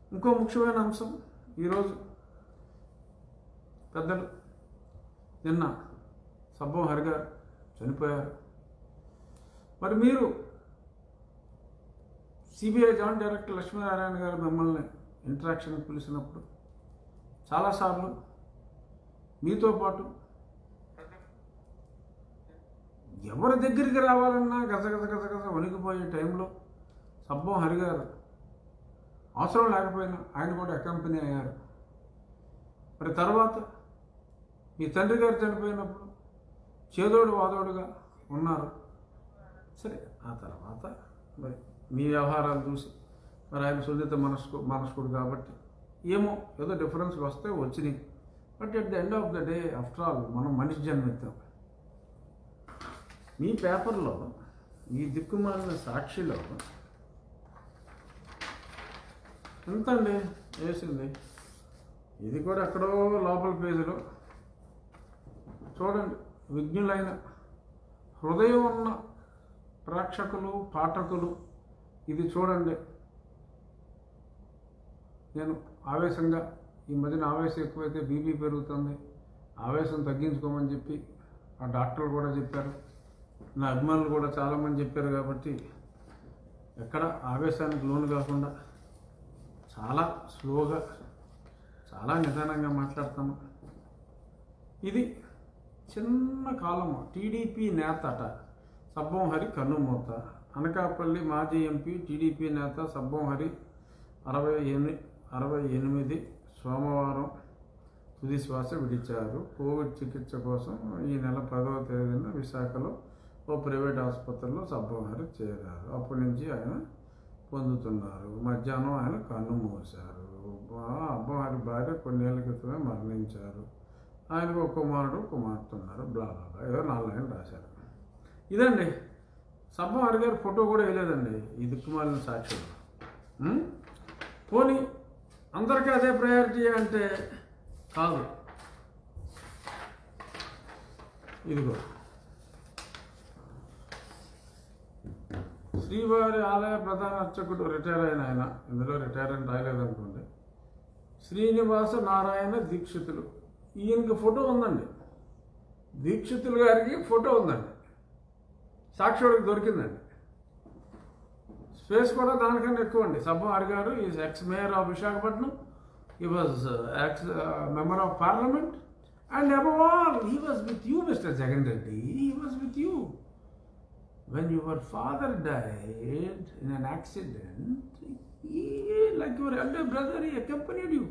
ఇంకో ముఖ్యమైన అంశం ఈరోజు పెద్దలు నిన్న సబ్బం హరి గారు చనిపోయారు మరి మీరు సిబిఐ జాయింట్ డైరెక్టర్ లక్ష్మీనారాయణ గారు మిమ్మల్ని ఇంటరాక్షన్కి పిలిచినప్పుడు చాలాసార్లు మీతో పాటు ఎవరి దగ్గరికి రావాలన్నా గజ గజ గజ గజ వణికిపోయే టైంలో సబ్బం హరి గారు అవసరం లేకపోయినా ఆయన కూడా అకంపెనీ అయ్యారు మరి తర్వాత మీ తండ్రి గారు చనిపోయినప్పుడు చేదోడు వాదోడుగా ఉన్నారు సరే ఆ తర్వాత మరి మీ వ్యవహారాలు చూసి మరి ఆయన సున్నిత మనస్కు మనస్కుడు కాబట్టి ఏమో ఏదో డిఫరెన్స్ వస్తే వచ్చినాయి but at the end of the day after all మనం మనిషి జన్మెత్తాం మీ పేపర్లో ఈ దిక్కుమాలిన సాక్షిలో ఎంత అండి వేసింది ఇది కూడా ఎక్కడో లోపల పేజీలో చూడండి విజ్ఞులైన హృదయం ఉన్న ప్రేక్షకులు పాఠకులు ఇది చూడండి నేను ఆవేశంగా ఈ మధ్యన ఆవేశం ఎక్కువైతే బీపీ పెరుగుతుంది ఆవేశం తగ్గించుకోమని చెప్పి ఆ డాక్టర్లు కూడా చెప్పారు నా అభిమానులు కూడా చాలామంది చెప్పారు కాబట్టి ఎక్కడ ఆవేశానికి లోను కాకుండా చాలా స్లోగా చాలా నిదానంగా మాట్లాడతాము ఇది చిన్న కాలము టీడీపీ నేత అట సబ్బం హరి కన్నుమూత అనకాపల్లి మాజీ ఎంపీ టీడీపీ నేత సబ్బం హరి అరవై ఎనిమిది అరవై ఎనిమిది సోమవారం తుది శ్వాస విడిచారు కోవిడ్ చికిత్స కోసం ఈ నెల పదవ తేదీన విశాఖలో ఓ ప్రైవేట్ ఆసుపత్రిలో సబ్బం హరి చేరారు అప్పటి నుంచి ఆయన పొందుతున్నారు మధ్యాహ్నం ఆయన కన్ను మూశారు అబ్బం హరి భార్య కొన్నేళ్ల క్రితమే మరణించారు ఆయనకు ఒక కుమారుడు కుమార్తె ఉన్నారు బ్లా బ్లా బ్లా. ఏదో నాలుగు లైన్లు రాశారు ఇదండి సబ్బం హరి గారి ఫోటో కూడా వేయలేదండి ఈ దిక్కుమాలిన సాక్షులు ఉం? పోనీ అందరికీ అదే ప్రయారిటీ అంటే కాదు ఇదిగో శ్రీవారి ఆలయ ప్రధాన అర్చకుడు రిటైర్ అయిన ఆయన ఇందులో రిటైర్ అని రాయలేదనుకోండి శ్రీనివాస నారాయణ దీక్షితులు ఈయనకి ఫోటో ఉందండి దీక్షితులు గారికి ఫోటో ఉందండి సాక్షుడికి దొరికిందండి స్పేస్ కూడా దానికన్నా ఎక్కువ అండి Sabbam Hari garu is ex mayor of Visakhapatnam he was ex member of parliament and above all he was with you mister Jagan Reddy he was with you when your father died in an accident, he, like your elder brother, he accompanied you.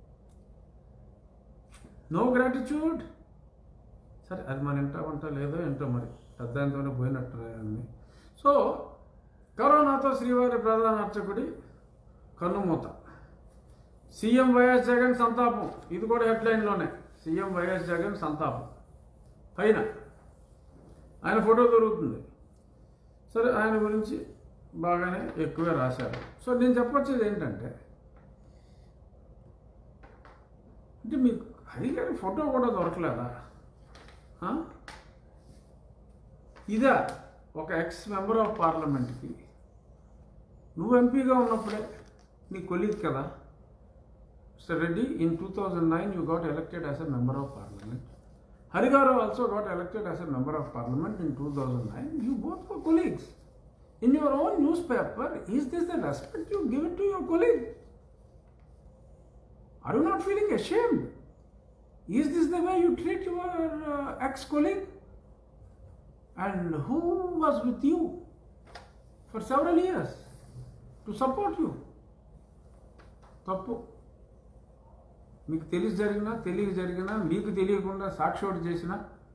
No gratitude. సరే అది మన ఇంటా ఉంటా లేదో ఏంటో మరి పెద్దాయంతోనే పోయినట్టు అన్ని సో కరోనాతో శ్రీవారి ప్రధాన అర్చకుడి కన్నుమూత సీఎం వైఎస్ జగన్ సంతాపం ఇది కూడా హెడ్లైన్లోనే సీఎం వైఎస్ జగన్ సంతాపం పైన ఆయన ఫోటో దొరుకుతుంది సరే ఆయన గురించి బాగానే ఎక్కువే రాశారు సో నేను చెప్పొచ్చేది ఏంటంటే అంటే మీకు హరి గారి ఫోటో కూడా దొరకలేదా ఆ? ఇదా ఒక ఎక్స్ మెంబర్ ఆఫ్ పార్లమెంట్కి నువ్వు ఎంపీగా ఉన్నప్పుడే నీ కొలీగ్ కదా mister Reddy in two thousand nine you got elected as a member of parliament హరిగారు also got elected as a member of parliament in two thousand nine you both were colleagues in your own newspaper is this the respect you give it to your colleague are you not feeling ashamed? Is this the way you treat your uh, ex-colleague? And who was with you for several years to support you? తప్పు మీకు తెలిసి జరిగినా తెలియక జరిగినా మీకు తెలియకుండా సాక్షోటి చేసిన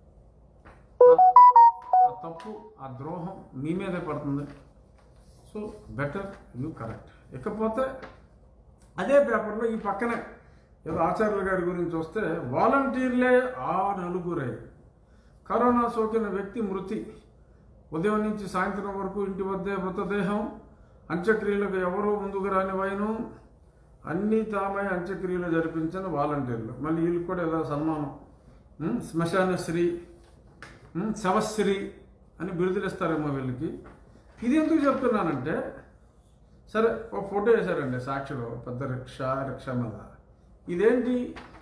ఆ తప్పు ఆ ద్రోహం మీ మీదే పడుతుంది సో బెటర్ యూ కరెక్ట్ ఇకపోతే అదే పేపర్లో ఈ పక్కనే ఏదో ఆచార్యుల గారి గురించి వస్తే వాలంటీర్లే ఆ నలుగురే కరోనా సోకిన వ్యక్తి మృతి ఉదయం నుంచి సాయంత్రం వరకు ఇంటి వద్దే మృతదేహం అంత్యక్రియలకు ఎవరూ ముందుకు రాని వైను అన్నీ తామై అంత్యక్రియలు జరిపించిన వాలంటీర్లు మళ్ళీ వీళ్ళకి కూడా ఏదో సన్మానం ఉమ్, శ్మశానశ్రీ ఉమ్, శవశ్రీ అని బిరుదులు ఇస్తారేమో వీళ్ళకి ఇది ఎందుకు చెప్తున్నానంటే సరే ఒక ఫోటో వేశారండి సాక్షిలో పెద్ద రిక్షా రిక్షా మీద ఇదేంటి